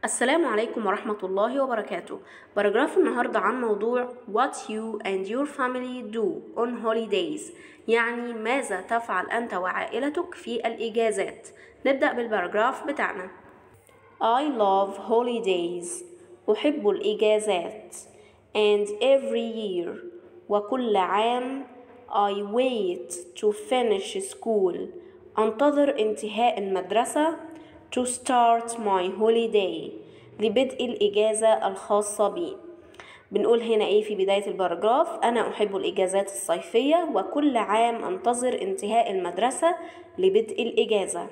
السلام عليكم ورحمة الله وبركاته باراجراف النهاردة عن موضوع What you and your family do on holidays يعني ماذا تفعل أنت وعائلتك في الإجازات نبدأ بالباراجراف بتاعنا I love holidays أحب الإجازات and every year وكل عام I wait to finish school أنتظر انتهاء المدرسة to start my holiday لبدء الإجازة الخاصة بي بنقول هنا إيه في بداية الباراجراف أنا أحب الإجازات الصيفية وكل عام أنتظر انتهاء المدرسة لبدء الإجازة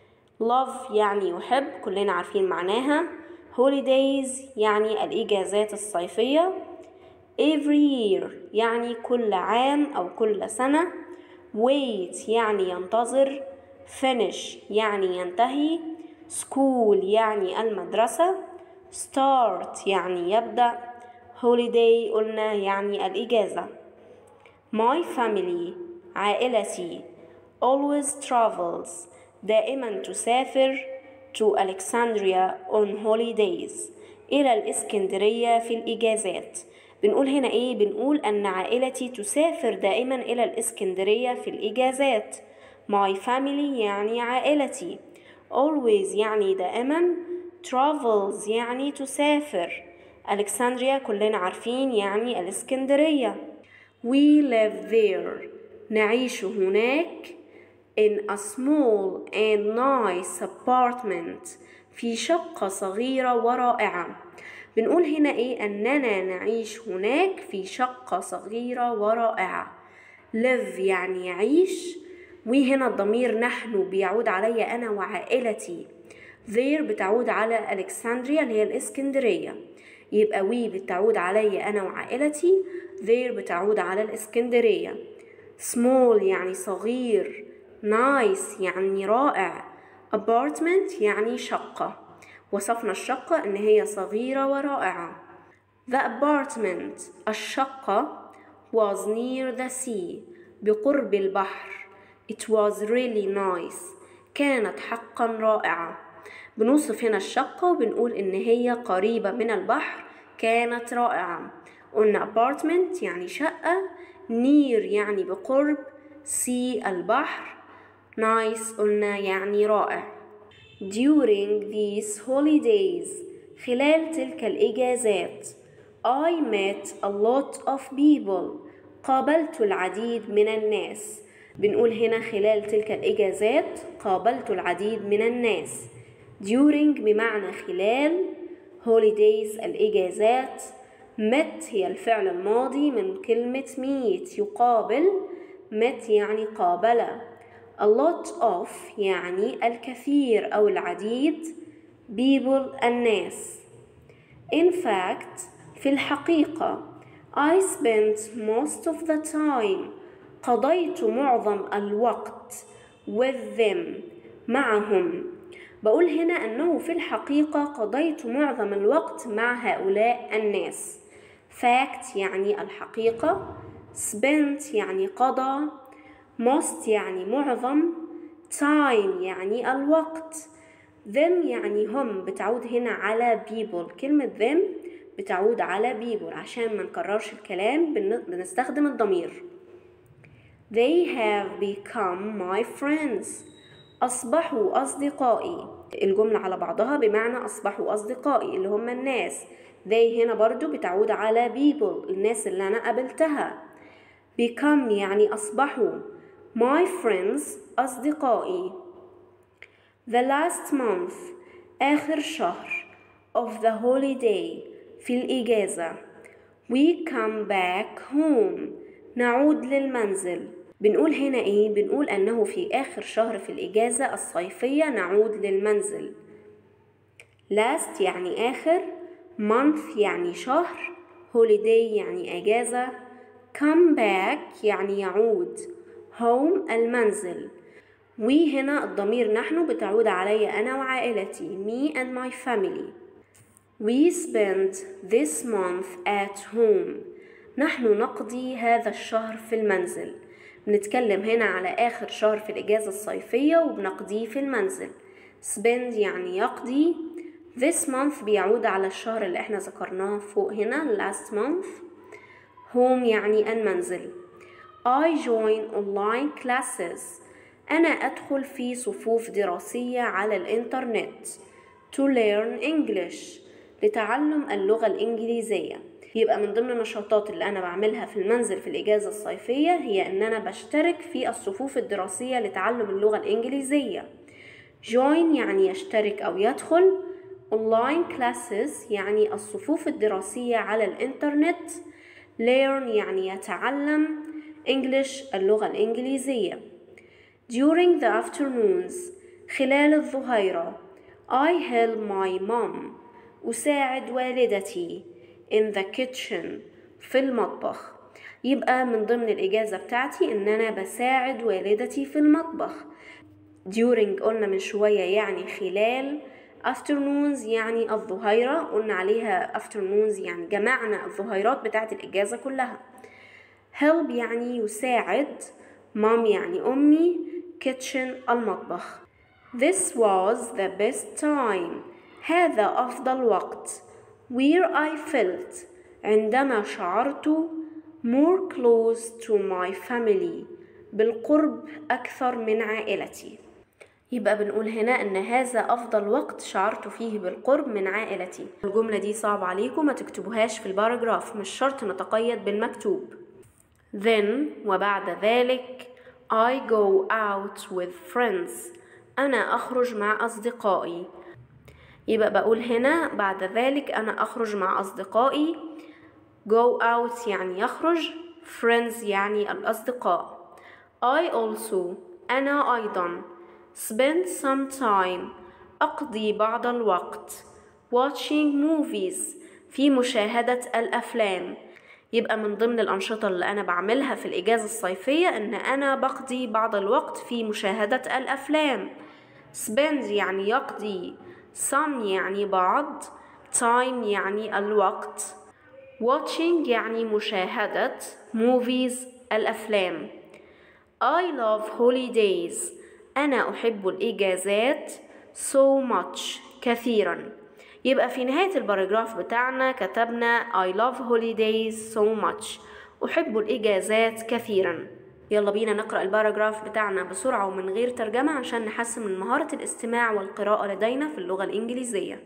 love يعني يحب كلنا عارفين معناها holidays يعني الإجازات الصيفية every year يعني كل عام أو كل سنة wait يعني ينتظر finish يعني ينتهي school يعني المدرسة start يعني يبدأ holiday قلنا يعني الإجازة my family عائلتي always travels دائما تسافر to Alexandria on holidays إلى الإسكندرية في الإجازات بنقول هنا إيه بنقول أن عائلتي تسافر دائما إلى الإسكندرية في الإجازات my family يعني عائلتي always يعني دائما travels يعني تسافر Alexandria كلنا عارفين يعني الإسكندرية we live there نعيش هناك in a small and nice apartment في شقة صغيرة ورائعة بنقول هنا ايه اننا نعيش هناك في شقة صغيرة ورائعة live يعني يعيش وهنا الضمير نحن بيعود علي انا وعائلتي there بتعود على الكسندريا اللي هي الاسكندرية يبقى we بتعود علي انا وعائلتي there بتعود على الاسكندرية small يعني صغير nice يعني رائع apartment يعني شقة وصفنا الشقة إن هي صغيرة ورائعة The apartment الشقة was near the sea بقرب البحر It was really nice كانت حقا رائعة بنوصف هنا الشقة وبنقول إن هي قريبة من البحر كانت رائعة قلنا apartment يعني شقة near يعني بقرب sea البحر nice قلنا يعني رائع during these holidays خلال تلك الإجازات I met a lot of people قابلت العديد من الناس بنقول هنا خلال تلك الإجازات قابلت العديد من الناس during بمعنى خلال holidays الإجازات met هي الفعل الماضي من كلمة meet يقابل met يعني قابل a lot of يعني الكثير أو العديد people الناس in fact في الحقيقة I spent most of the time قضيت معظم الوقت with them معهم بقول هنا أنه في الحقيقة قضيت معظم الوقت مع هؤلاء الناس fact يعني الحقيقة spent يعني قضى most يعني معظم time يعني الوقت them يعني هم بتعود هنا على people كلمة them بتعود على people عشان ما نكررش الكلام بنستخدم الضمير they have become my friends أصبحوا أصدقائي الجملة على بعضها بمعنى أصبحوا أصدقائي اللي هم الناس they هنا برضو بتعود على people الناس اللي أنا قابلتها become يعني أصبحوا My friends أصدقائي The last month آخر شهر of the holiday في الإجازة We come back home نعود للمنزل بنقول هنا إيه؟ بنقول أنه في آخر شهر في الإجازة الصيفية نعود للمنزل last يعني آخر month يعني شهر holiday يعني أجازة come back يعني يعود home المنزل we هنا الضمير نحن بتعود علي أنا وعائلتي me and my family we spent this month at home نحن نقضي هذا الشهر في المنزل بنتكلم هنا على آخر شهر في الإجازة الصيفية وبنقضيه في المنزل spend يعني يقضي This month بيعود على الشهر اللي احنا ذكرناه فوق هنا last month home يعني المنزل I join online classes أنا أدخل في صفوف دراسية على الإنترنت to learn English لتعلم اللغة الإنجليزية يبقى من ضمن النشاطات اللي أنا بعملها في المنزل في الإجازة الصيفية هي إن أنا بشترك في الصفوف الدراسية لتعلم اللغة الإنجليزية join يعني يشترك أو يدخل online classes يعني الصفوف الدراسية على الإنترنت learn يعني يتعلم English اللغة الإنجليزية during the afternoons خلال الظهيرة I help my mom أساعد والدتي in the kitchen في المطبخ يبقى من ضمن الإجازة بتاعتي إن أنا بساعد والدتي في المطبخ during قلنا من شوية يعني خلال afternoons يعني الظهيرة قلنا عليها afternoons يعني جمعنا الظهيرات بتاعت الإجازة كلها help يعني يساعد mom يعني أمي kitchen المطبخ This was the best time هذا أفضل وقت where I felt عندما شعرت more close to my family بالقرب أكثر من عائلتي يبقى بنقول هنا ان هذا افضل وقت شعرت فيه بالقرب من عائلتي الجملة دي صعب عليكم ما تكتبوهاش في الباراجراف مش شرط نتقيد بالمكتوب then وبعد ذلك I go out with friends أنا أخرج مع أصدقائي يبقى بقول هنا بعد ذلك أنا أخرج مع أصدقائي go out يعني يخرج friends يعني الأصدقاء I also أنا أيضا spend some time أقضي بعض الوقت watching movies في مشاهدة الأفلام يبقى من ضمن الأنشطة اللي أنا بعملها في الإجازة الصيفية إن أنا بقضي بعض الوقت في مشاهدة الأفلام spend يعني يقضي some يعني بعض time يعني الوقت watching يعني مشاهدة movies الأفلام I love holidays أنا أحب الإجازات so much كثيرا يبقى في نهاية الباراجراف بتاعنا كتبنا I love holidays so much أحب الإجازات كثيرا يلا بينا نقرأ الباراجراف بتاعنا بسرعة ومن غير ترجمة عشان نحسن من مهارة الاستماع والقراءة لدينا في اللغة الإنجليزية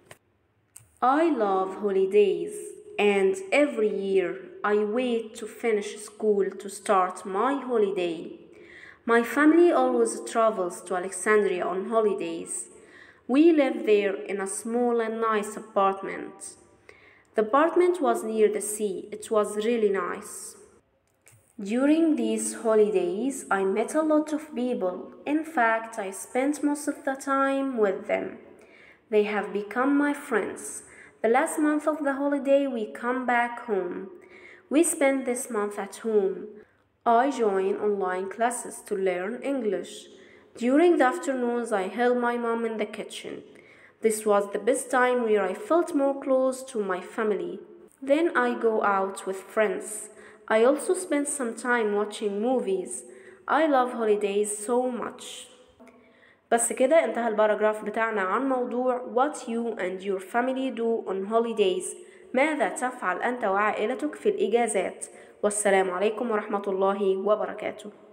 I love holidays and every year I wait to finish school to start my holiday. My family always travels to Alexandria on holidays. We live there in a small and nice apartment. The apartment was near the sea. It was really nice. During these holidays, I met a lot of people. In fact, I spent most of the time with them. They have become my friends. The last month of the holiday, we come back home. We spend this month at home. I join online classes to learn English. During the afternoons, I help my mom in the kitchen. This was the best time where I felt more close to my family. Then I go out with friends. I also spend some time watching movies. I love holidays so much. بس كده انتهى الباراجراف بتاعنا عن موضوع What you and your family do on holidays ماذا تفعل أنت وعائلتك في الإجازات والسلام عليكم ورحمة الله وبركاته